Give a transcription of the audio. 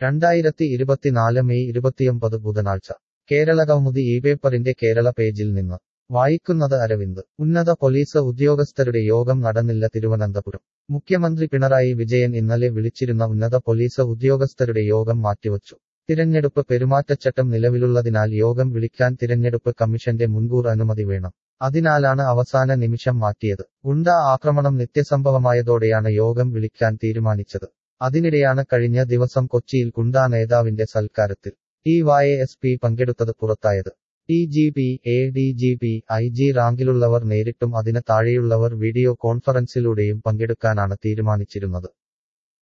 രണ്ടായിരത്തി ഇരുപത്തിനാല് മെയ് ഇരുപത്തിയൊമ്പത് ബുധനാഴ്ച കേരളകൗമുദി ഈ പേപ്പറിന്റെ കേരള പേജിൽ നിന്ന് വായിക്കുന്നത് അരവിന്ദ് ഉന്നത പോലീസ് ഉദ്യോഗസ്ഥരുടെ യോഗം നടന്നില്ല തിരുവനന്തപുരം മുഖ്യമന്ത്രി പിണറായി വിജയൻ ഇന്നലെ വിളിച്ചിരുന്ന ഉന്നത പോലീസ് ഉദ്യോഗസ്ഥരുടെ യോഗം മാറ്റിവച്ചു തിരഞ്ഞെടുപ്പ് പെരുമാറ്റച്ചട്ടം നിലവിലുള്ളതിനാൽ യോഗം വിളിക്കാൻ തിരഞ്ഞെടുപ്പ് കമ്മീഷന്റെ മുൻകൂർ അനുമതി വേണം അതിനാലാണ് അവസാന നിമിഷം മാറ്റിയത് ഗുണ്ട ആക്രമണം നിത്യസംഭവമായതോടെയാണ് യോഗം വിളിക്കാൻ തീരുമാനിച്ചത് അതിനിടെയാണ് കഴിഞ്ഞ ദിവസം കൊച്ചിയിൽ ഗുണ്ടാ നേതാവിന്റെ സൽക്കാരത്തിൽ ടി വൈ എസ് പി പങ്കെടുത്തത് പുറത്തായത് D G P A D G P I G റാങ്കിലുള്ളവർ നേരിട്ടും അതിന് താഴെയുള്ളവർ വീഡിയോ കോൺഫറൻസിലൂടെയും പങ്കെടുക്കാനാണ് തീരുമാനിച്ചിരുന്നത്